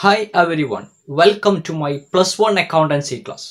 Hi everyone, welcome to my plus one accountancy class.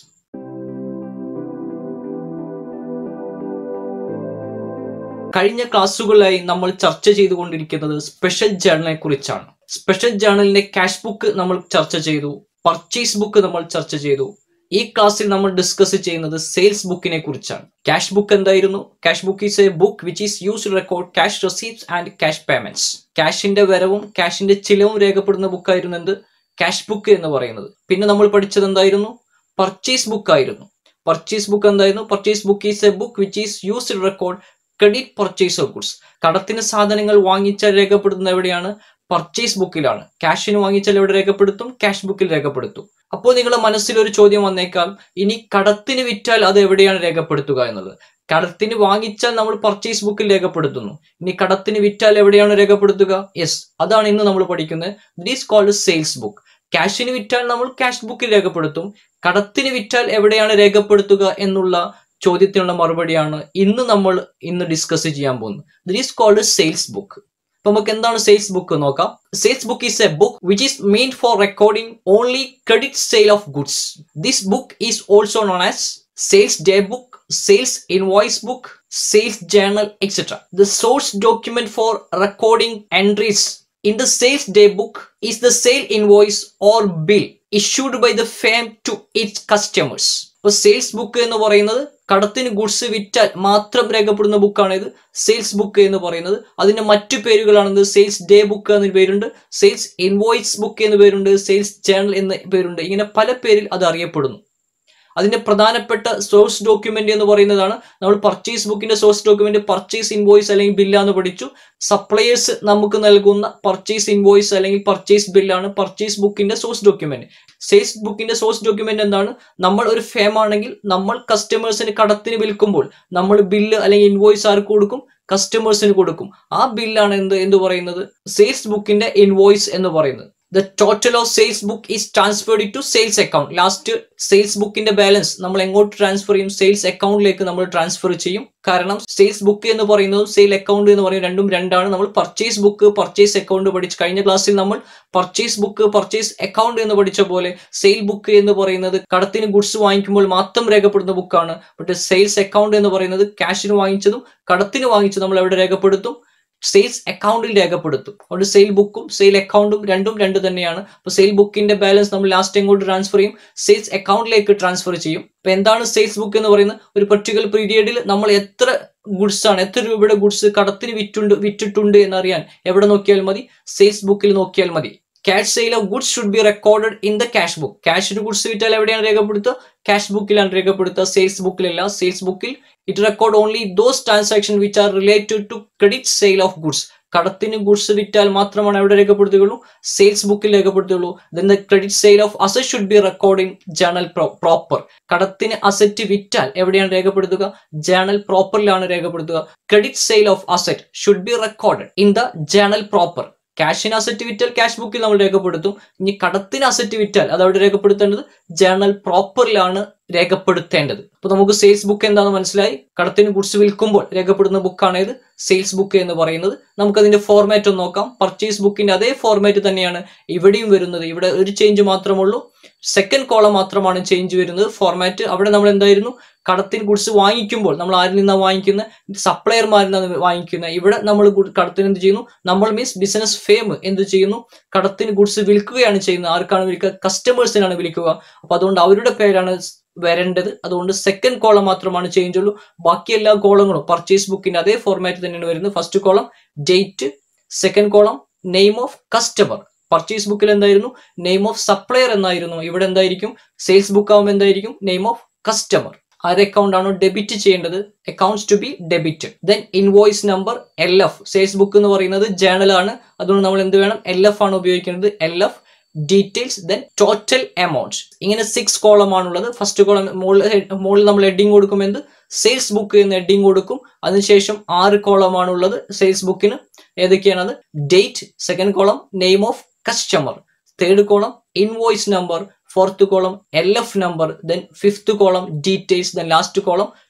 കഴിഞ്ഞ ക്ലാസ്സുകളിലായി നമ്മൾ ചർച്ച ചെയ്തുകൊണ്ടിരിക്കുന്നത് സ്പെഷ്യൽ ജേർണലിനെ കുറിച്ചാണ് സ്പെഷ്യൽ ജേർണലിന്റെ ക്യാഷ് ബുക്ക് നമ്മൾ ചർച്ച ചെയ്തു പർച്ചേസ് ബുക്ക് നമ്മൾ ചർച്ച ചെയ്തു ഈ ക്ലാസ്സിൽ നമ്മൾ ഡിസ്കസ് ചെയ്യുന്നത് സെയിൽസ് ബുക്കിനെ കുറിച്ചാണ് ക്യാഷ് ബുക്ക് എന്തായിരുന്നു cash book is a book which is use record cash receipts and cash payments ക്യാഷിന്റെ വരവും ക്യാഷിന്റെ ചിലവും രേഖപ്പെടുന്ന ബുക്കായിരുന്നു എന്ത് ക്യാഷ് ബുക്ക് എന്ന് പറയുന്നത് പിന്നെ നമ്മൾ പഠിച്ചത് എന്തായിരുന്നു പർച്ചേസ് ബുക്ക് ആയിരുന്നു പർച്ചേസ് ബുക്ക് എന്തായിരുന്നു purchase book is a book which is used record credit purchase of goods കടത്തിന് സാധനങ്ങൾ വാങ്ങിച്ചാൽ രേഖപ്പെടുത്തുന്ന എവിടെയാണ് പർച്ചേസ് ബുക്കിലാണ് ക്യാഷിന് വാങ്ങിച്ചാൽ എവിടെ രേഖപ്പെടുത്തും ക്യാഷ് ബുക്കിൽ രേഖപ്പെടുത്തും അപ്പോൾ നിങ്ങളുടെ മനസ്സിൽ ഒരു ചോദ്യം വന്നേക്കാം ഇനി കടത്തിന് വിറ്റാൽ അത് എവിടെയാണ് രേഖപ്പെടുത്തുക എന്നുള്ളത് കടത്തിന് വാങ്ങിച്ചാൽ നമ്മൾ പർച്ചേസ് ബുക്കിൽ രേഖപ്പെടുത്തുന്നു ഇനി കടത്തിന് വിറ്റാൽ എവിടെയാണ് രേഖപ്പെടുത്തുക യെസ് അതാണ് ഇന്ന് നമ്മൾ പഠിക്കുന്നത് this is called sales book ക്യാഷിന് വിറ്റാൽ നമ്മൾ ക്യാഷ് ബുക്കിൽ രേഖപ്പെടുത്തും കടത്തിന് വിറ്റാൽ എവിടെയാണ് രേഖപ്പെടുത്തുക എന്നുള്ള ചോദ്യത്തിനുള്ള മറുപടിയാണ് ഇന്ന് നമ്മൾ ഇന്ന് ഡിസ്കസ് ചെയ്യാൻ പോകുന്നത് this is called sales book അപ്പൊ നമുക്ക് എന്താണ് സെയിൽസ് ബുക്ക് നോക്കാം sales book is a book which is meant for recording only credit sale of goods this book is also known as sales day book sales invoice book, sales journal, etc. The source document for recording entries in the sales day book is the sale invoice or bill issued by the firm to its customers. ഇപ്പോൾ sales book എന്ന് പറയുന്നത് കടത്തിന് goods വിറ്റാൽ മാത്രം രേഖപ്പെടുന്ന ബുക്കാണ് ഇത് sales book എന്ന് പറയുന്നത് അതിന്റെ മറ്റു പേരുകളാണ് സെയിൽസ് ഡേ ബുക്ക് എന്ന പേരുണ്ട് സെയിൽസ് ഇൻവോയ്സ് ബുക്ക് എന്ന് പേരുണ്ട് സെയിൽസ് ജേണൽ എന്ന പേരുണ്ട് ഇങ്ങനെ പല പേരിൽ അത് അറിയപ്പെടുന്നു അതിന്റെ പ്രധാനപ്പെട്ട സോഴ്സ് ഡോക്യുമെന്റ് എന്ന് പറയുന്നതാണ് നമ്മൾ പർച്ചേസ് ബുക്കിന്റെ സോഴ്സ് ഡോക്യുമെന്റ് പർച്ചേസ് ഇൻവോയ്സ് അല്ലെങ്കിൽ ബില്ലാന്ന് പഠിച്ചു സപ്ലയേഴ്സ് നമുക്ക് നൽകുന്ന പർച്ചേസ് ഇൻവോയ്സ് അല്ലെങ്കിൽ പർച്ചേസ് ബില്ലാണ് പർച്ചേസ് ബുക്കിന്റെ സോഴ്സ് ഡോക്യുമെന്റ് സെയിൽസ് ബുക്കിന്റെ സോഴ്സ് ഡോക്യുമെന്റ് എന്താണ് നമ്മൾ ഒരു ഫേം ആണെങ്കിൽ നമ്മൾ കസ്റ്റമേഴ്സിന് കടത്തിന് വിൽക്കുമ്പോൾ നമ്മൾ ബില്ല് അല്ലെങ്കിൽ ഇൻവോയ്സ് ആർക്ക് കൊടുക്കും കസ്റ്റമേഴ്സിന് കൊടുക്കും ആ ബില്ലാണ് എന്ത് എന്ന് പറയുന്നത് സെയിൽസ് ബുക്കിന്റെ ഇൻവോയ്സ് എന്ന് പറയുന്നത് the total of sales book is transferred to sales account last sales ബുക്കിന്റെ ബാലൻസ് നമ്മൾ എങ്ങോട്ട് ട്രാൻസ്ഫർ ചെയ്യും സെയിൽസ് അക്കൗണ്ടിലേക്ക് നമ്മൾ ട്രാൻസ്ഫർ ചെയ്യും കാരണം സെയിൽസ് ബുക്ക് എന്ന് പറയുന്നതും സെയിൽ അക്കൗണ്ട് എന്ന് പറയുന്നത് രണ്ടും രണ്ടാണ് നമ്മൾ പർച്ചേസ് ബുക്ക് പർച്ചേസ് അക്കൗണ്ട് പഠിച്ചു കഴിഞ്ഞ ക്ലാസ്സിൽ നമ്മൾ പർച്ചേസ് ബുക്ക് പർച്ചേസ് അക്കൗണ്ട് എന്ന് പഠിച്ച പോലെ സെയിൽ ബുക്ക് എന്ന് പറയുന്നത് കടത്തിന് ഗുഡ്സ് വാങ്ങിക്കുമ്പോൾ മാത്രം രേഖപ്പെടുന്ന ബുക്കാണ് ബട്ട് സെയിൽസ് അക്കൗണ്ട് എന്ന് പറയുന്നത് ക്യാഷിന് വാങ്ങിച്ചതും കടത്തിന് വാങ്ങിച്ചതും നമ്മൾ എവിടെ രേഖപ്പെടുത്തും സെയിൽസ് അക്കൗണ്ടിൽ രേഖപ്പെടുത്തും അതുകൊണ്ട് സെയിൽ ബുക്കും സെയിൽ അക്കൗണ്ടും രണ്ടും രണ്ട് തന്നെയാണ് അപ്പോൾ സെയിൽ ബുക്കിന്റെ ബാലൻസ് നമ്മൾ ലാസ്റ്റ് എങ്ങോട്ട് ട്രാൻസ്ഫർ ചെയ്യും സെയിൽസ് അക്കൗണ്ടിലേക്ക് ട്രാൻസ്ഫർ ചെയ്യും അപ്പോൾ എന്താണ് സെയിൽസ് ബുക്ക് എന്ന് പറയുന്നത് ഒരു പെർട്ടിക്കുലർ പീരിയഡിൽ നമ്മൾ എത്ര ഗുഡ്സ് ആണ് എത്ര രൂപയുടെ ഗുഡ്സ് കടത്തിന് വിറ്റുണ്ട് വിറ്റിട്ടുണ്ട് എന്നറിയാൻ എവിടെ നോക്കിയാൽ മതി സെയിൽസ് ബുക്കിൽ നോക്കിയാൽ മതി cash sale of goods should be recorded in the cash book ക്യാഷിന് ഗുഡ്സ് വിറ്റാൽ എവിടെയാണ് രേഖപ്പെടുത്തുക ക്യാഷ് ബുക്കിലാണ് രേഖപ്പെടുത്തുക സെയിൽസ് ബുക്കിലല്ല സെയിൽസ് ബുക്കിൽ it record only those transaction which are related to credit sale of goods കടത്തിന് ഗുഡ്സ് വിറ്റാൽ മാത്രമാണ് എവിടെ രേഖപ്പെടുത്തുകയുള്ളൂ സെയിൽസ് ബുക്കിൽ രേഖപ്പെടുത്തുകയുള്ളൂ then the credit sale of asset should be recording journal proper കടത്തിന് അസറ്റ് വിറ്റാൽ എവിടെയാണ് രേഖപ്പെടുത്തുക ജേണൽ പ്രോപ്പറിലാണ് രേഖപ്പെടുത്തുക credit sale of asset should be recorded in the journal proper ക്യാഷിന് അസറ്റ് വിറ്റാൽ ക്യാഷ് ബുക്കിൽ നമ്മൾ രേഖപ്പെടുത്തും ഇനി കടത്തിന് അസറ്റ് വിറ്റാൽ അത് അവിടെ രേഖപ്പെടുത്തേണ്ടത് ജേണൽ പ്രോപ്പറിലാണ് രേഖപ്പെടുത്തേണ്ടത് അപ്പൊ നമുക്ക് സെയിൽസ് ബുക്ക് എന്താണെന്ന് മനസ്സിലായി കടത്തിന് ഗുഡ്സ് വിൽക്കുമ്പോൾ രേഖപ്പെടുന്ന ബുക്കാണ് ഇത് സെയിൽസ് ബുക്ക് എന്ന് പറയുന്നത് നമുക്കതിന്റെ ഫോർമാറ്റ് ഒന്ന് നോക്കാം പർച്ചേസ് ബുക്കിന്റെ അതേ ഫോർമാറ്റ് തന്നെയാണ് ഇവിടെയും വരുന്നത് ഇവിടെ ഒരു ചേഞ്ച് മാത്രമുള്ളൂ സെക്കൻഡ് കോളം മാത്രമാണ് ചേഞ്ച് വരുന്നത് ഫോർമാറ്റ് അവിടെ നമ്മൾ എന്തായിരുന്നു കടത്തിന് ഗുഡ്സ് വാങ്ങിക്കുമ്പോൾ നമ്മൾ ആരിൽ നിന്നാണ് വാങ്ങിക്കുന്നത് സപ്ലയർമാരിൽ നിന്നാണ് വാങ്ങിക്കുന്നത് ഇവിടെ നമ്മൾ കടത്തിന് എന്ത് ചെയ്യുന്നു നമ്മൾ മീൻസ് ബിസിനസ് ഫേം എന്ത് ചെയ്യുന്നു കടത്തിന് ഗുഡ്സ് വിൽക്കുകയാണ് ചെയ്യുന്നത് ആർക്കാണ് വിൽക്കുക കസ്റ്റമേഴ്സിനാണ് വിൽക്കുക അപ്പൊ അതുകൊണ്ട് അവരുടെ പേരാണ് വരേണ്ടത് അതുകൊണ്ട് സെക്കൻഡ് കോളം മാത്രമാണ് ചേഞ്ച് ഉള്ളൂ ബാക്കി എല്ലാ കോളങ്ങളും പർച്ചേസ് ബുക്കിന്റെ അതേ ഫോർമാറ്റ് തന്നെയാണ് വരുന്നത് first column date second column name of customer purchase ബുക്കിൽ എന്തായിരുന്നു നെയിം ഓഫ് സപ്ലയർ എന്നായിരുന്നു ഇവിടെ എന്തായിരിക്കും സെയിൽസ് ബുക്ക് ആവുമ്പോൾ എന്തായിരിക്കും നെയിം ഓഫ് കസ്റ്റമർ ആരുടെ അക്കൗണ്ട് ആണോ ഡെബിറ്റ് ചെയ്യേണ്ടത് accounts to be debit then invoice number L F sales book എന്ന് പറയുന്നത് ജേണൽ ആണ് അതുകൊണ്ട് നമ്മൾ എന്ത് വേണം എൽ എഫ് ആണ് ഉപയോഗിക്കുന്നത് L F details then total amount ഇങ്ങനെ സിക്സ് കോളം ആണുള്ളത് ഫസ്റ്റ് കോളം മുകളിൽ മുകളിൽ നമ്മൾ ഹെഡിങ് കൊടുക്കും എന്ത് സെയിൽസ് ബുക്ക് എന്ന് ഹെഡിങ് കൊടുക്കും അതിനുശേഷം ആറ് കോളമാണ് ഉള്ളത് സെയിൽസ് ബുക്കിന് ഏതൊക്കെയാണത് date second column name of customer third column invoice number fourth column L F number then fifth column details then last column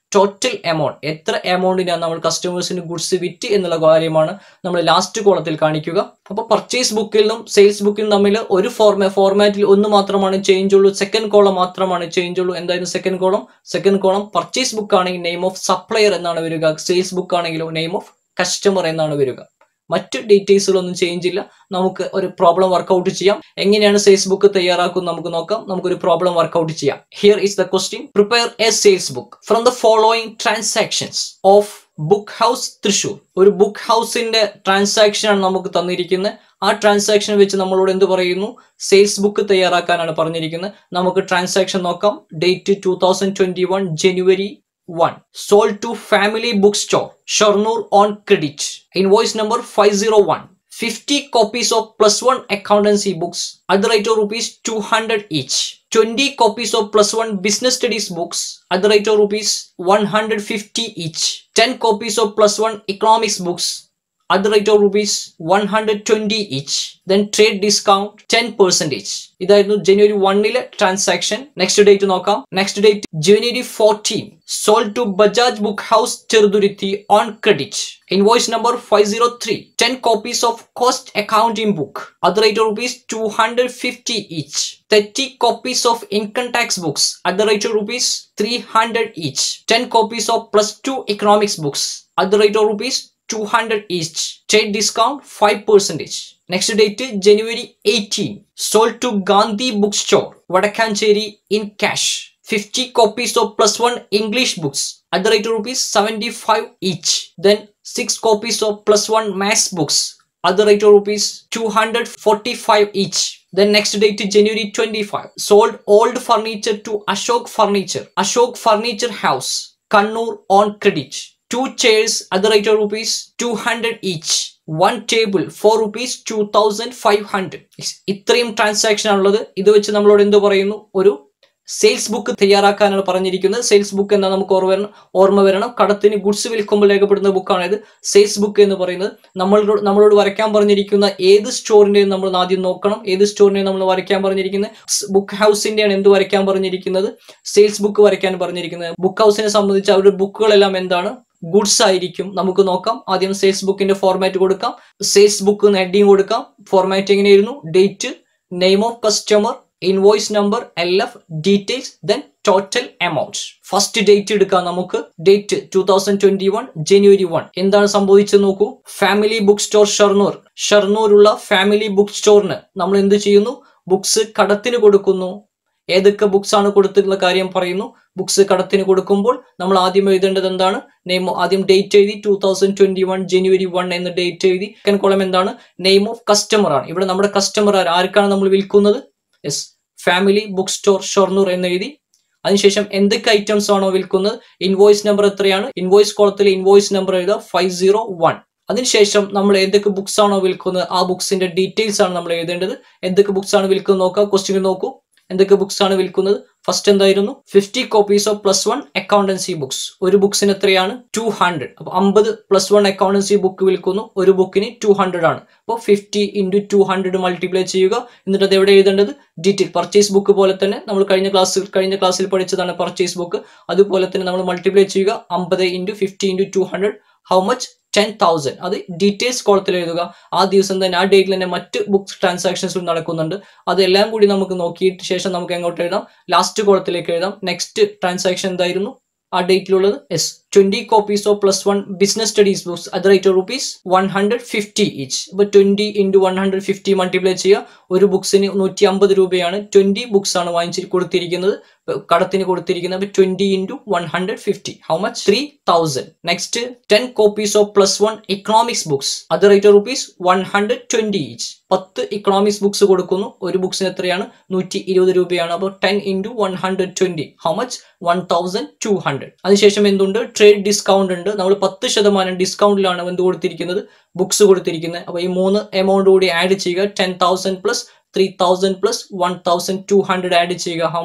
total amount എത്ര എമൗണ്ടിനാണ് നമ്മൾ കസ്റ്റമേഴ്സിന് ഗുഡ്സ് വിറ്റ് എന്നുള്ള കാര്യമാണ് നമ്മൾ ലാസ്റ്റ് കോളത്തിൽ കാണിക്കുക അപ്പോൾ പർച്ചേസ് ബുക്കിൽ നിന്നും സെയിൽസ് ബുക്കിൽ നിന്നും തമ്മിൽ ഒരു ഫോർമാ ഫോർമാറ്റിൽ ഒന്ന് മാത്രമാണ് ചേഞ്ച് ഉള്ളൂ സെക്കൻഡ് കോളം മാത്രമാണ് ചേഞ്ച് ഉള്ളൂ എന്തായിരുന്നു second column second column purchase book ആണെങ്കിൽ നെയിം ഓഫ് സപ്ലയർ എന്നാണ് വരിക സെയിൽസ് ബുക്ക് ആണെങ്കിലോ നെയിം ഓഫ് കസ്റ്റമർ എന്നാണ് വരിക മറ്റ് ഡീറ്റെയിൽസുകളൊന്നും ചേഞ്ച് ഇല്ല നമുക്ക് ഒരു പ്രോബ്ലം വർക്കൗട്ട് ചെയ്യാം എങ്ങനെയാണ് സെയിൽസ് ബുക്ക് തയ്യാറാക്കുന്നത് നമുക്ക് നോക്കാം നമുക്കൊരു പ്രോബ്ലം വർക്കൗട്ട് ചെയ്യാം here is the question prepare a sales book from the following transactions of book house Thrissur ഒരു ബുക്ക് ഹൗസിന്റെ ട്രാൻസാക്ഷൻ ആണ് നമുക്ക് തന്നിരിക്കുന്നത് ആ ട്രാൻസാക്ഷൻ വെച്ച് നമ്മളോട് എന്ത് പറയുന്നു സെയിൽസ് ബുക്ക് തയ്യാറാക്കാനാണ് പറഞ്ഞിരിക്കുന്നത് നമുക്ക് ട്രാൻസാക്ഷൻ നോക്കാം date two thousand twenty one January 1. Sold to Family Bookstore, Sharnoor on credit. Invoice number 501. 50 copies of plus one accountancy books at the rate of rupees 200 each. 20 copies of plus one business studies books at the rate of rupees 150 each. 10 copies of plus one economics books at the rate of rupees 120 each. Then trade discount 10 percentage. ഇതായിരുന്നു ജനുവരി വണ്ണിലെ transaction next date നോക്കാം next date January fourteen sold to Bajaj book house Cheruthuruthy on credit invoice number five zero three ten copies of cost accounting book അത് rate rupees two hundred fifty each thirty copies of income tax books at the rate of rupees 300 each 10 copies of plus 2 economics books at the rate of rupees 200 each trade discount 5 percentage next date january 18 sold to gandhi bookstore vadakancheri in cash 50 copies of plus 1 english books at the rate of rupees 75 each then 6 copies of plus 1 maths books at the rate of rupees 245 each then next date January 25 sold old furniture to Ashok Furniture Ashok Furniture House Kannur on credit two chairs at the rate of rupees 200 each one table for rupees 2500 ഇത്രയും transaction ആണുള്ളത് ഇത് വെച്ച് നമ്മളോട് എന്ത് പറയുന്നു ഒരു sales book തയ്യാറാക്കാനാണ് പറഞ്ഞിരിക്കുന്നത് sales book എന്നാൽ നമുക്ക് ഓർമ്മ വരണം ഓർമ്മ വരണം കടത്തിന് ഗുഡ്സ് വിൽക്കുമ്പോൾ രേഖപ്പെടുന്ന ബുക്കാണ് ഇത് സെയിൽസ് ബുക്ക് എന്ന് പറയുന്നത് നമ്മളോട് നമ്മളോട് വരയ്ക്കാൻ പറഞ്ഞിരിക്കുന്ന ഏത് സ്റ്റോറിന്റെയും നമ്മൾ ആദ്യം നോക്കണം ഏത് സ്റ്റോറിനെയും നമ്മൾ വരയ്ക്കാൻ പറഞ്ഞിരിക്കുന്നത് ബുക്ക് ഹൗസിന്റെയാണ് എന്ത് വരയ്ക്കാൻ പറഞ്ഞിരിക്കുന്നത് സെയിൽസ് ബുക്ക് വരയ്ക്കാൻ പറഞ്ഞിരിക്കുന്നത് ബുക്ക് ഹൗസിനെ സംബന്ധിച്ച് അവരുടെ ബുക്കുകളെല്ലാം എന്താണ് ഗുഡ്സ് ആയിരിക്കും നമുക്ക് നോക്കാം ആദ്യം സെയിൽസ് ബുക്കിന്റെ ഫോർമാറ്റ് കൊടുക്കാം സെയിൽസ് ബുക്ക് ഹെഡിങ് കൊടുക്കാം ഫോർമാറ്റ് എങ്ങനെയായിരുന്നു date name of customer invoice number L F details then total amount first date എടുക്കാം നമുക്ക് date two thousand twenty one January one എന്താണ് സംഭവിച്ചത് നോക്കൂ ഫാമിലി ബുക്ക് സ്റ്റോർ ഷർണൂർ ഷർണൂരുള്ള ഫാമിലി ബുക്ക് സ്റ്റോറിന് നമ്മൾ എന്ത് ചെയ്യുന്നു ബുക്സ് കടത്തിന് കൊടുക്കുന്നു ഏതൊക്കെ ബുക്സ് ആണ് കൊടുത്തിട്ടുള്ള കാര്യം പറയുന്നു ബുക്സ് കടത്തിന് കൊടുക്കുമ്പോൾ നമ്മൾ ആദ്യം എഴുതേണ്ടത് എന്താണ് നെയിം ആദ്യം ഡേറ്റ് എഴുതി two thousand twenty one January one എന്ന ഡേറ്റ് എഴുതി സെക്കൻഡ് കോളം എന്താണ് നെയിം ഓഫ് കസ്റ്റമർ ആണ് ഇവിടെ നമ്മുടെ കസ്റ്റമർ ആർക്കാണ് നമ്മൾ വിൽക്കുന്നത് yes family book store Shoranur എന്ന് എഴുതി അതിനുശേഷം എന്തൊക്കെ ഐറ്റംസ് ആണോ വിൽക്കുന്നത് ഇൻവോയ്സ് നമ്പർ എത്രയാണ് ഇൻവോയ്സ് കോളത്തിൽ ഇൻവോയ്സ് നമ്പർ എഴുതുക ഫൈവ് സീറോ വൺ അതിനുശേഷം നമ്മൾ ഏതൊക്കെ ബുക്സ് ആണോ വിൽക്കുന്നത് ആ ബുക്സിന്റെ ഡീറ്റെയിൽസ് ആണ് നമ്മൾ എഴുതേണ്ടത് എന്തൊക്കെ ബുക്സ് ആണ് വിൽക്കുന്നത് നോക്കാം ക്വസ്റ്റ്യൻ നോക്കൂ എന്തൊക്കെ ബുക്സ് ആണ് വിൽക്കുന്നത് ഫസ്റ്റ് എന്തായിരുന്നു fifty copies of plus one accountancy books ഒരു ബുക്സിന് എത്രയാണ് ടു ഹൺഡ്രഡ് അപ്പൊ അമ്പത് പ്ലസ് വൺ അക്കൗണ്ടൻസി ബുക്ക് വിൽക്കുന്നു ഒരു ബുക്കിന് ടു ഹൺഡ്രഡ് ആണ് അപ്പോൾ fifty into two hundred multiply ചെയ്യുക എന്നിട്ട് അത് എവിടെ എഴുതേണ്ടത് ഡീറ്റെയിൽ പർച്ചേസ് ബുക്ക് പോലെ തന്നെ നമ്മൾ കഴിഞ്ഞ ക്ലാസ്സിൽ കഴിഞ്ഞ ക്ലാസ്സിൽ പഠിച്ചതാണ് പർച്ചേസ് ബുക്ക് അതുപോലെ തന്നെ നമ്മൾ മൾട്ടിപ്ലൈ ചെയ്യുക അമ്പത് into fifty into two hundred how much ten thousand അത് ഡീറ്റെയിൽസ് കോളത്തിൽ എഴുതുക ആ ദിവസം തന്നെ ആ ഡേറ്റിൽ തന്നെ മറ്റ് ബുക്ക് ട്രാൻസാക്ഷൻസും നടക്കുന്നുണ്ട് അതെല്ലാം കൂടി നമുക്ക് നോക്കിയിട്ട് ശേഷം നമുക്ക് എങ്ങോട്ട് എഴുതാം ലാസ്റ്റ് കോളത്തിലേക്ക് എഴുതാം നെക്സ്റ്റ് ട്രാൻസാക്ഷൻ എന്തായിരുന്നു ആ ഡേറ്റിലുള്ളത് is twenty copies of plus one business studies books അത് rate rupees one hundred fifty each അപ്പൊ twenty into one hundred fifty multiply ചെയ്യുക ഒരു ബുക്സിന് നൂറ്റി അമ്പത് രൂപയാണ് ട്വന്റി ബുക്സ് ആണ് വാങ്ങിച്ച് കൊടുത്തിരിക്കുന്നത് കടത്തിന് കൊടുത്തിരിക്കുന്നത് അപ്പൊ twenty into one hundred fifty how much three thousand next ten copies of plus one economics books അത് rate rupees one hundred twenty each പത്ത് ഇക്കണോമിക്സ് ബുക്സ് കൊടുക്കുന്നു ഒരു ബുക്സിന് എത്രയാണ് നൂറ്റി ഇരുപത് രൂപയാണ് അപ്പോൾ ten into one hundred twenty how much one thousand two hundred അതിനുശേഷം എന്തുണ്ട് ട്രേഡ് ഡിസ്കൗണ്ട് ഉണ്ട് നമ്മൾ പത്ത് ശതമാനം ഡിസ്കൗണ്ടിലാണ് എന്ത് കൊടുത്തിരിക്കുന്നത് ബുക്സ് കൊടുത്തിരിക്കുന്നത് അപ്പോൾ ഈ മൂന്ന് എമൗണ്ട് കൂടി ആഡ് ചെയ്യുക ten thousand plus three thousand plus one thousand two hundred add ചെയ്യുക how much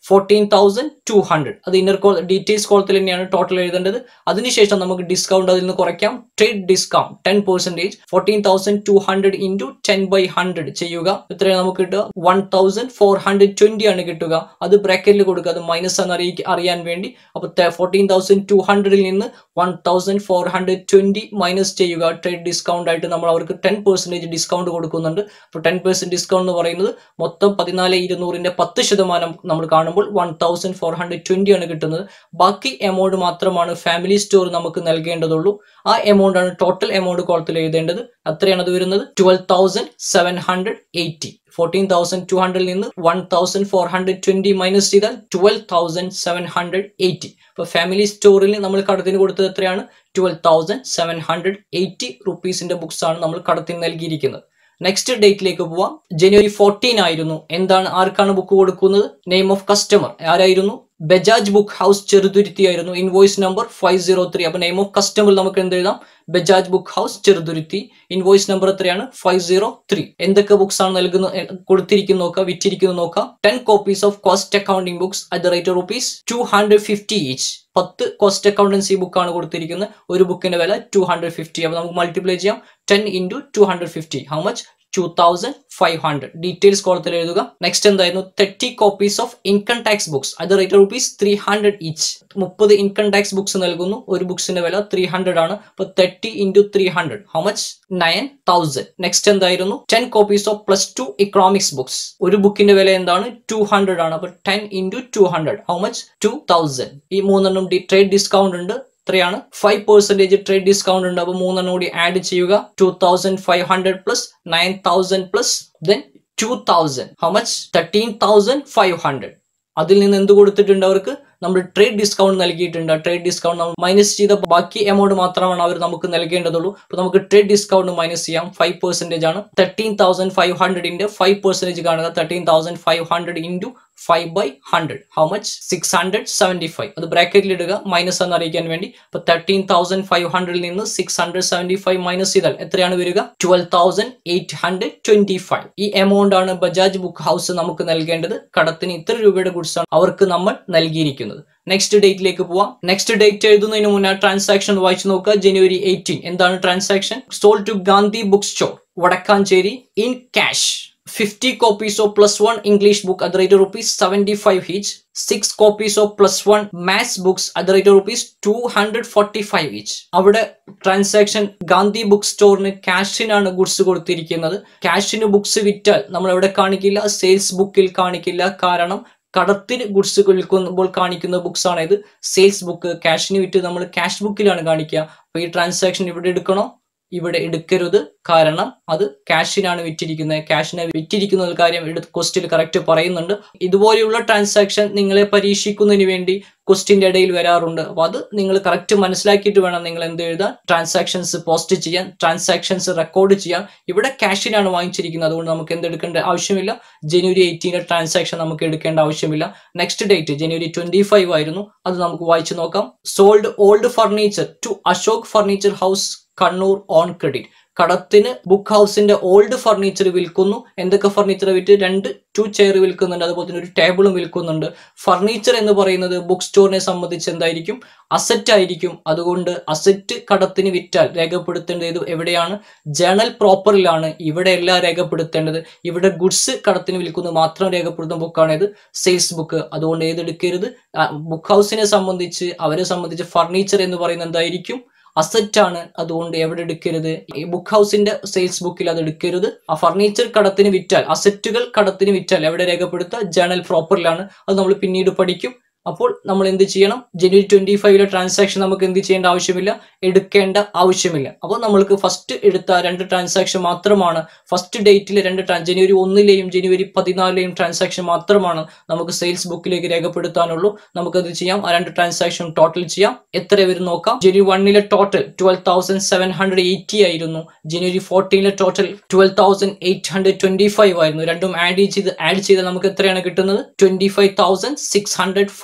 fourteen thousand two hundred അത് ഇന്നർ കോൾ ഡീറ്റെയിൽസ് കോളത്തിൽ തന്നെയാണ് ടോട്ടൽ എഴുതേണ്ടത് അതിനുശേഷം നമുക്ക് ഡിസ്കൗണ്ട് അതിൽ നിന്ന് കുറയ്ക്കാം trade discount ten percentage fourteen thousand two hundred into ten by hundred ചെയ്യുക എത്രയാണ് നമുക്ക് കിട്ടുക one thousand four hundred twenty ആണ് കിട്ടുക അത് ബ്രാക്കറ്റിൽ കൊടുക്കുക അത് മൈനസ് എന്ന് അറിയിക്ക അറിയാൻ വേണ്ടി അപ്പോൾ ഫോർട്ടീൻ തൗസൻഡ് ടു ഹൺഡ്രഡിൽ നിന്ന് one thousand four hundred twenty minus ചെയ്യുക ട്രേഡ് ഡിസ്കൗണ്ട് ആയിട്ട് നമ്മൾ അവർക്ക് ടെൻ പെർസെന്റേജ് ഡിസ്കൗണ്ട് കൊടുക്കുന്നുണ്ട് അപ്പോൾ ടെൻ പെർസെന്റ് ഡിസ്കൗണ്ട് എന്ന് പറയുന്നത് മൊത്തം പതിനാല് ഇരുന്നൂറിന്റെ പത്ത് ശതമാനം നമ്മൾ കാണുമ്പോൾ one thousand four hundred twenty ആണ് കിട്ടുന്നത് ബാക്കി എമൗണ്ട് മാത്രമാണ് ഫാമിലി സ്റ്റോർ നമുക്ക് നൽകേണ്ടതുള്ളൂ ആ എമൗണ്ട് ആണ് ടോട്ടൽ എമൗണ്ട് കോളത്തിൽ എഴുതേണ്ടത് അത്രയാണ് അത് വരുന്നത് twelve thousand seven hundred eighty fourteen thousand two ഹൺഡ്രഡിൽ നിന്ന് one thousand four hundred twenty minus ചെയ്താൽ twelve thousand seven hundred eighty അപ്പോൾ ഫാമിലി സ്റ്റോറിൽ നമ്മൾ കടത്തിന് കൊടുത്തത് എത്രയാണ് twelve thousand seven hundred eighty റുപ്പീസിന്റെ ബുക്സ് ആണ് നമ്മൾ കടത്തിന് നൽകിയിരിക്കുന്നത് നെക്സ്റ്റ് ഡേറ്റിലേക്ക് പോവാം ജനുവരി ഫോർട്ടീൻ ആയിരുന്നു എന്താണ് ആർക്കാണ് ബുക്ക് കൊടുക്കുന്നത് നെയിം ഓഫ് കസ്റ്റമർ ആരായിരുന്നു ബജാജ് ബുക്ക് ഹൗസ് ചെറുതുരുത്തി ആയിരുന്നു invoice number five zero three അപ്പൊ നെയിം ഓഫ് കസ്റ്റമർ നമുക്ക് എന്ത് എഴുതാം Bajaj book house Cheruthuruthy invoice number എത്രയാണ് ഫൈവ് സീറോ ത്രീ എന്തൊക്കെ ബുക്സ് ആണ് നൽകുന്നത് കൊടുത്തിരിക്കുന്നു നോക്കുക വിറ്റിരിക്കുന്നു നോക്കാം ten copies of cost accounting books at the rate rupees two hundred fifty each പത്ത് കോസ്റ്റ് അക്കൗണ്ടൻസി ബുക്കാണ് കൊടുത്തിരിക്കുന്നത് ഒരു ബുക്കിന്റെ വില ടു ഹൺഡ്രഡ് ഫിഫ്റ്റി അപ്പൊ നമുക്ക് മൾട്ടിപ്ലൈ ചെയ്യാം ten into two hundred fifty how much two thousand five hundred details കോളത്തിൽ എഴുതുക നെക്സ്റ്റ് എന്തായിരുന്നു thirty copies of income tax books അത് rate rupees three hundred each മുപ്പത് ഇൻകം ടാക്സ് ബുക്സ് നൽകുന്നു ഒരു ബുക്സിന്റെ വില ത്രീ ഹൺഡ്രഡ് ആണ് അപ്പൊ thirty into three hundred how much nine thousand next എന്തായിരുന്നു ten copies of plus two economics books ഒരു ബുക്കിന്റെ വില എന്താണ് ടു ഹൺഡ്രഡ് ആണ് അപ്പൊ ten into two hundred how much two thousand ഈ മൂന്നെണ്ണം ട്രേഡ് ഡിസ്കൗണ്ട് ഉണ്ട് എത്രയാണ് ഫൈവ് പെർസെന്റേജ് ട്രേഡ് ഡിസ്കൗണ്ട് ഉണ്ട് അപ്പോൾ മൂന്നെണ്ണം കൂടി ആഡ് ചെയ്യുക two thousand five hundred plus nine thousand plus then two thousand how much thirteen thousand five hundred അതിൽ നിന്ന് എന്ത് കൊടുത്തിട്ടുണ്ട് അവർക്ക് നമ്മൾ ട്രേഡ് ഡിസ്കൗണ്ട് നൽകിയിട്ടുണ്ട് ആ ട്രേഡ് ഡിസ്കൗണ്ട് നമ്മൾ മൈനസ് ചെയ്ത ബാക്കി എമൗണ്ട് മാത്രമാണ് അവർ നമുക്ക് നൽകേണ്ടതുള്ളൂ അപ്പോൾ നമുക്ക് ട്രേഡ് ഡിസ്കൗണ്ട് മൈനസ് ചെയ്യാം ഫൈവ് പെർസെന്റേജ് ആണ് തേർട്ടീൻ തൗസൻഡ് ഫൈവ് ഹൺഡ്രഡിന്റെ ഫൈവ് പെർസെന്റേജ് കാണുക thirteen thousand five hundred into five by hundred how much six hundred seventy five അത് ബ്രാക്കറ്റിൽ ഇടുക മൈനസ് എന്ന് അറിയിക്കാൻ വേണ്ടി അപ്പൊ തേർട്ടീൻ തൗസൻഡ് ഫൈവ് ഹൺഡ്രഡിൽ നിന്ന് six hundred seventy five minus ചെയ്താൽ എത്രയാണ് വരിക twelve thousand eight hundred twenty five ഈ എമൗണ്ട് ആണ് ബജാജ് ബുക്ക് ഹൗസ് നമുക്ക് നൽകേണ്ടത് കടത്തിന് ഇത്ര രൂപയുടെ ഗുഡ്സ് ആണ് അവർക്ക് നമ്മൾ നൽകിയിരിക്കുന്നത് നെക്സ്റ്റ് ഡേറ്റിലേക്ക് പോവാം നെക്സ്റ്റ് ഡേറ്റ് എഴുതുന്നതിന് മുന്നേ ട്രാൻസാക്ഷൻ വായിച്ചു നോക്കുക ജനുവരി എയ്റ്റീൻ എന്താണ് transaction sold to Gandhi book store Vadakkanchery in cash fifty copies of plus one English book അത് rate rupees seventy five each six copies of plus one maths books അത് rate rupees two hundred forty five each അവിടെ transaction Gandhi book സ്റ്റോറിന് ക്യാഷിനാണ് goods കൊടുത്തിരിക്കുന്നത് ക്യാഷിന് books വിറ്റാൽ നമ്മൾ എവിടെ കാണിക്കില്ല സെയിൽസ് ബുക്കിൽ കാണിക്കില്ല കാരണം കടത്തിന് ഗുഡ്സ് വിൽക്കുമ്പോൾ കാണിക്കുന്ന ബുക്സ് ആണ് ഇത് സെയിൽസ് ബുക്ക് ക്യാഷിന് വിറ്റ് നമ്മൾ ക്യാഷ് ബുക്കിലാണ് കാണിക്കുക അപ്പൊ ഈ ട്രാൻസാക്ഷൻ ഇവിടെ എടുക്കണോ ഇവിടെ എടുക്കരുത് കാരണം അത് ക്യാഷിനാണ് വിറ്റിരിക്കുന്നത് ക്യാഷിനെ വിറ്റിരിക്കുന്ന ഒരു കാര്യം എടുത്ത് ക്വസ്റ്റിൽ കറക്റ്റ് പറയുന്നുണ്ട് ഇതുപോലെയുള്ള ട്രാൻസാക്ഷൻ നിങ്ങളെ പരീക്ഷിക്കുന്നതിന് വേണ്ടി ക്വസ്റ്റിന്റെ ഇടയിൽ വരാറുണ്ട് അപ്പൊ അത് നിങ്ങൾ കറക്റ്റ് മനസ്സിലാക്കിയിട്ട് വേണം നിങ്ങൾ എന്ത് എഴുതാൻ ട്രാൻസാക്ഷൻസ് പോസ്റ്റ് ചെയ്യാൻ ട്രാൻസാക്ഷൻസ് റെക്കോർഡ് ചെയ്യാൻ ഇവിടെ ക്യാഷിനാണ് വാങ്ങിച്ചിരിക്കുന്നത് അതുകൊണ്ട് നമുക്ക് എന്ത് എടുക്കേണ്ട ആവശ്യമില്ല ജനുവരി എയ്റ്റീൻ്റെ ട്രാൻസാക്ഷൻ നമുക്ക് എടുക്കേണ്ട ആവശ്യമില്ല next date January twenty five ആയിരുന്നു അത് നമുക്ക് വായിച്ചു നോക്കാം sold old furniture to Ashok furniture house Kannur on credit കടത്തിന് ബുക്ക് ഹൗസിന്റെ ഓൾഡ് ഫർണിച്ചർ വിൽക്കുന്നു എന്തൊക്കെ ഫർണിച്ചർ വിറ്റ് രണ്ട് ടു ചെയർ വിൽക്കുന്നുണ്ട് അതുപോലെ തന്നെ ഒരു ടേബിളും വിൽക്കുന്നുണ്ട് ഫർണിച്ചർ എന്ന് പറയുന്നത് ബുക്ക് സ്റ്റോറിനെ സംബന്ധിച്ച് എന്തായിരിക്കും അസറ്റ് ആയിരിക്കും അതുകൊണ്ട് അസറ്റ് കടത്തിന് വിറ്റാൽ രേഖപ്പെടുത്തേണ്ടത് എവിടെയാണ് ജേണൽ പ്രോപ്പറിലാണ് ഇവിടെയല്ല രേഖപ്പെടുത്തേണ്ടത് ഇവിടെ ഗുഡ്സ് കടത്തിന് വിൽക്കുന്നത് മാത്രം രേഖപ്പെടുത്തുന്ന ബുക്കാണ് ഇത് സെയിൽസ് ബുക്ക് അതുകൊണ്ട് ഏതെടുക്കരുത് ബുക്ക് ഹൗസിനെ സംബന്ധിച്ച് അവരെ സംബന്ധിച്ച് ഫർണിച്ചർ എന്ന് പറയുന്നത് എന്തായിരിക്കും അസറ്റ് ആണ് അതുകൊണ്ട് എവിടെ എടുക്കരുത് ഈ ബുക്ക് ഹൗസിന്റെ സെയിൽസ് ബുക്കിൽ അത് എടുക്കരുത് ആ ഫർണിച്ചർ കടത്തിന് വിറ്റാൽ അസറ്റുകൾ കടത്തിന് വിറ്റാൽ എവിടെ രേഖപ്പെടുത്തുക ജേണൽ പ്രോപ്പറിലാണ് അത് നമ്മൾ പിന്നീട് പഠിക്കും അപ്പോൾ നമ്മൾ എന്ത് ചെയ്യണം ജനുവരി ട്വന്റി ഫൈവിലെ ട്രാൻസാക്ഷൻ നമുക്ക് എന്ത് ചെയ്യേണ്ട ആവശ്യമില്ല എടുക്കേണ്ട ആവശ്യമില്ല അപ്പോൾ നമ്മൾക്ക് ഫസ്റ്റ് എടുത്ത രണ്ട് ട്രാൻസാക്ഷൻ മാത്രമാണ് ഫസ്റ്റ് ഡേറ്റിലെ രണ്ട് ട്രാൻ ജനുവരി ഒന്നിലെയും ജനുവരി പതിനാലിലെയും ട്രാൻസാക്ഷൻ മാത്രമാണ് നമുക്ക് സെയിൽസ് ബുക്കിലേക്ക് രേഖപ്പെടുത്താനുള്ളൂ നമുക്കത് ചെയ്യാം ആ രണ്ട് ട്രാൻസാക്ഷൻ ടോട്ടൽ ചെയ്യാം എത്ര വരും നോക്കാം ജനുവരി വണ്ണിലെ total twelve thousand seven hundred eighty ആയിരുന്നു ജനുവരി ഫോർട്ടീനിലെ total twelve thousand eight hundred twenty five ആയിരുന്നു രണ്ടും ആഡ് ചെയ്ത് ആഡ് ചെയ്താൽ നമുക്ക് എത്രയാണ് കിട്ടുന്നത് twenty five thousand six hundred five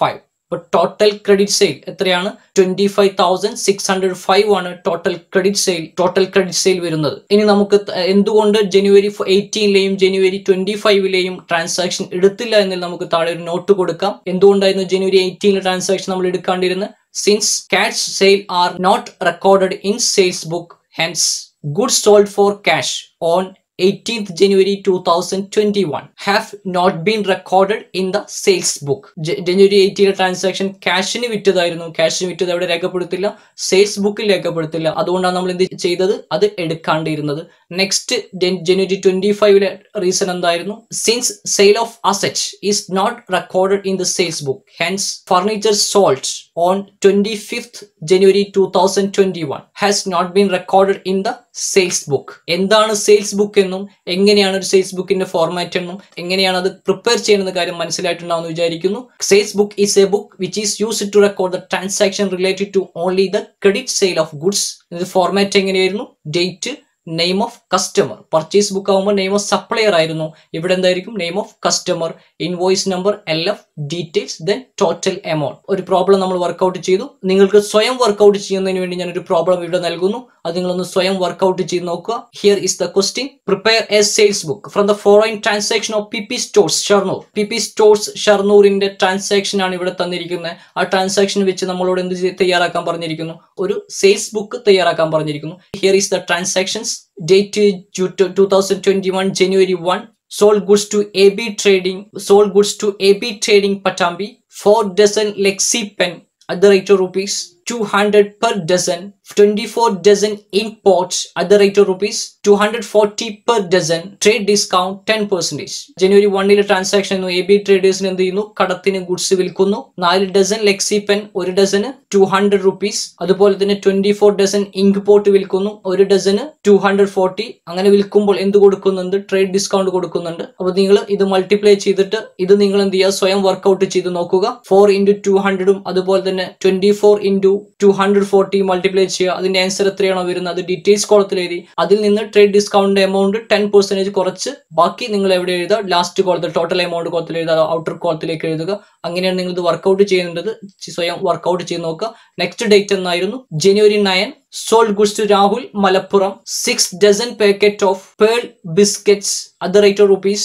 ഇപ്പൊ ടോട്ടൽ ക്രെഡിറ്റ് സെയിൽ എത്രയാണ് twenty five thousand six hundred five ആണ് total credit sale total credit sale വരുന്നത് ഇനി നമുക്ക് ത- എന്തുകൊണ്ട് ജനുവരി എയ്റ്റീനിലെയും ജനുവരി ട്വന്റി ഫൈവിലെയും ട്രാൻസാക്ഷൻ എടുത്തില്ല എന്നതിൽ നമുക്ക് താഴെ ഒരു നോട്ട് കൊടുക്കാം എന്തുകൊണ്ടായിരുന്നു ജനുവരി എയ്റ്റീനിലെ ട്രാൻസാക്ഷൻ നമ്മൾ എടുക്കാണ്ടിരുന്നത് since cash sale are not recorded in sales book hence goods sold for cash on 18th January 2021 have not been recorded in the sales book. ജ- ജനുവരി എയ്റ്റീൻ ട്രാൻസാക്ഷൻ ക്യാഷിന് വിറ്റതായിരുന്നു ക്യാഷിന് വിറ്റത് അവിടെ രേഖപ്പെടുത്തില്ല സെയിൽസ് ബുക്കിൽ രേഖപ്പെടുത്തില്ല അതുകൊണ്ടാണ് നമ്മൾ എന്ത് ചെയ്തത് അത് എടുക്കാണ്ടിരുന്നത് നെക്സ്റ്റ് ജനുവരി ട്വന്റി ഫൈവിലെ റീസൺ എന്തായിരുന്നു since sale of asset is not recorded in the sales book hence furniture sold on twenty fifth January two thousand twenty one has not been recorded in the sales book എന്താണ് sales book എന്നും എങ്ങനെയാണ് ഒരു sales ബുക്കിന്റെ format എന്നും എങ്ങനെയാണ് അത് prepare ചെയ്യുന്ന കാര്യം മനസ്സിലായിട്ടുണ്ടാവുമെന്ന് വിചാരിക്കുന്നു sales book is a book which is used to record the transaction related to only the credit sale of goods ഇത് ഫോർമാറ്റ് എങ്ങനെയായിരുന്നു date name of customer purchase book ആകുമ്പോൾ നെയിം ഓഫ് സപ്ലയർ ആയിരുന്നു ഇവിടെ എന്തായിരിക്കും name of customer invoice number L F details then total amount ഒരു problem നമ്മൾ work out ചെയ്തു നിങ്ങൾക്ക് സ്വയം വർക്കൗട്ട് ചെയ്യുന്നതിന് വേണ്ടി ഞാൻ ഒരു പ്രോബ്ലം ഇവിടെ നൽകുന്നു അത് നിങ്ങളൊന്ന് സ്വയം വർക്കൗട്ട് ചെയ്ത് നോക്കുക here is the question prepare a sales book from the following transaction of P P stores Shoranur P P stores ഷർണൂറിന്റെ ട്രാൻസാക്ഷൻ ആണ് ഇവിടെ തന്നിരിക്കുന്നത് ആ ട്രാൻസാക്ഷൻ വെച്ച് നമ്മളോട് എന്ത് ചെയ്ത് തയ്യാറാക്കാൻ പറഞ്ഞിരിക്കുന്നു ഒരു സെയിൽസ് ബുക്ക് തയ്യാറാക്കാൻ പറഞ്ഞിരിക്കുന്നു here is the transactions date two thousand twenty one January one sold goods to AB Trading, sold goods to AB Trading Patambi, 4 dozen Lexi pen at the rate of rupees 200 per dozen, 24 dozen ink pots at the rate of rupees 240 per dozen, trade discount 10 percentage. January വണ്ണിലെ transaction A B ട്രേഡേഴ്സിന് എന്ത് ചെയ്യുന്നു കടത്തിന് goods വിൽക്കുന്നു നാല് dozen Lexy pen ഒരു ഡസന് two hundred rupees അതുപോലെ തന്നെ twenty four dozen ink pot വിൽക്കുന്നു ഒരു ഡസന് ടു ഹൺഡ്രഡ് ഫോർട്ടി അങ്ങനെ വിൽക്കുമ്പോൾ എന്ത് കൊടുക്കുന്നുണ്ട് ട്രേഡ് ഡിസ്കൗണ്ട് കൊടുക്കുന്നുണ്ട് അപ്പൊ നിങ്ങൾ ഇത് മൾട്ടിപ്ലൈ ചെയ്തിട്ട് ഇത് നിങ്ങൾ എന്ത് ചെയ്യുക സ്വയം വർക്കൗട്ട് ചെയ്ത് നോക്കുക ഫോർ ഇൻറ്റു ടു ഹൺഡ്രഡും അതുപോലെ തന്നെ twenty four into two hundred forty multiply ചെയ്യുക അതിന്റെ ആൻസർ എത്രയാണോ വരുന്നത് അത് ഡീറ്റെയിൽസ് കോളത്തിൽ എഴുതി അതിൽ നിന്ന് trade discount amount ten percentage കുറച്ച് ബാക്കി നിങ്ങൾ എവിടെ എഴുതുക ലാസ്റ്റ് കോളത്തിൽ ടോട്ടൽ എമൗണ്ട് കോളത്തിൽ എഴുതുക ഔട്ടർ കോളത്തിലേക്ക് എഴുതുക അങ്ങനെയാണ് നിങ്ങൾ ഇത് വർക്കൗട്ട് ചെയ്യുന്നത് സ്വയം വർക്കൗട്ട് ചെയ്ത് നോക്കുക നെക്സ്റ്റ് ഡേറ്റ് എന്നായിരുന്നു January nine sold goods to Rahul Malappuram, 6 dozen packet of pearl biscuits at the rate of rupees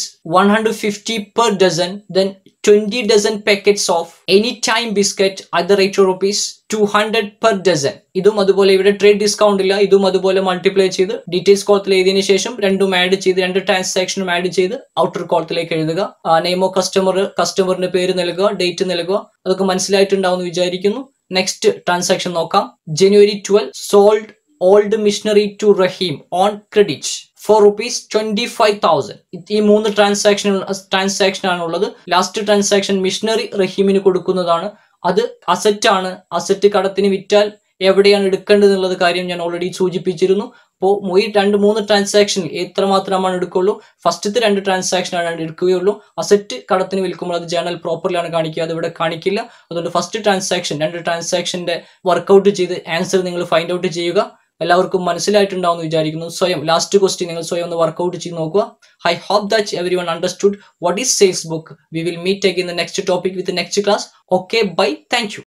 150 per dozen, then 20 dozen packets of anytime biscuit at the rate of rupees 200 per dozen. ഇതും അതുപോലെ ഇവിടെ trade discount ഇല്ല ഇതും അതുപോലെ multiply ചെയ്ത് details കോളത്തിൽ എഴുതിയതിനു ശേഷം രണ്ടും ആഡ് ചെയ്ത് രണ്ട് ട്രാൻസാക്ഷനും ആഡ് ചെയ്ത് ഔട്ടർ കോളത്തിലേക്ക് എഴുതുക നെയിം ഓഫ് കസ്റ്റമർ കസ്റ്റമറിന്റെ പേര് നൽകുക ഡേറ്റ് നൽകുക അതൊക്കെ മനസ്സിലായിട്ടുണ്ടാവും എന്ന് വിചാരിക്കുന്നു നെക്സ്റ്റ് ട്രാൻസാക്ഷൻ നോക്കാം January twelve sold old machinery to Rahim on credit for rupees twenty five thousand ഈ മൂന്ന് ട്രാൻസാക്ഷൻ ട്രാൻസാക്ഷൻ ആണ് ഉള്ളത് ലാസ്റ്റ് ട്രാൻസാക്ഷൻ മിഷനറി റഹീമിന് കൊടുക്കുന്നതാണ് അത് അസറ്റ് ആണ് അസറ്റ് കടത്തിന് വിറ്റാൽ എവിടെയാണ് എടുക്കേണ്ടത് എന്നുള്ളത് കാര്യം ഞാൻ ഓൾറെഡി സൂചിപ്പിച്ചിരുന്നു അപ്പോൾ ഈ രണ്ട് മൂന്ന് ട്രാൻസാക്ഷനിൽ എത്ര മാത്രമാണ് എടുക്കുള്ളൂ ഫസ്റ്റത്തെ രണ്ട് ട്രാൻസാക്ഷൻ ആണ് എടുക്കുകയുള്ളൂ അസറ്റ് കടത്തിന് വിൽക്കുമ്പോൾ അത് ജേണൽ പ്രോപ്പറിലാണ് കാണിക്കുക അത് ഇവിടെ കാണിക്കില്ല അതുകൊണ്ട് ഫസ്റ്റ് ട്രാൻസാക്ഷൻ രണ്ട് ട്രാൻസാക്ഷന്റെ വർക്കൗട്ട് ചെയ്ത് ആൻസർ നിങ്ങൾ ഫൈൻഡ് ഔട്ട് ചെയ്യുക എല്ലാവർക്കും മനസ്സിലായിട്ടുണ്ടാവും എന്ന് വിചാരിക്കുന്നു സ്വയം ലാസ്റ്റ് ക്വസ്റ്റ്യൻ നിങ്ങൾ സ്വയം ഒന്ന് വർക്കൗട്ട് ചെയ്ത് നോക്കുക I hope that everyone understood what is sales book we will meet again the next topic with next class okay bye thank U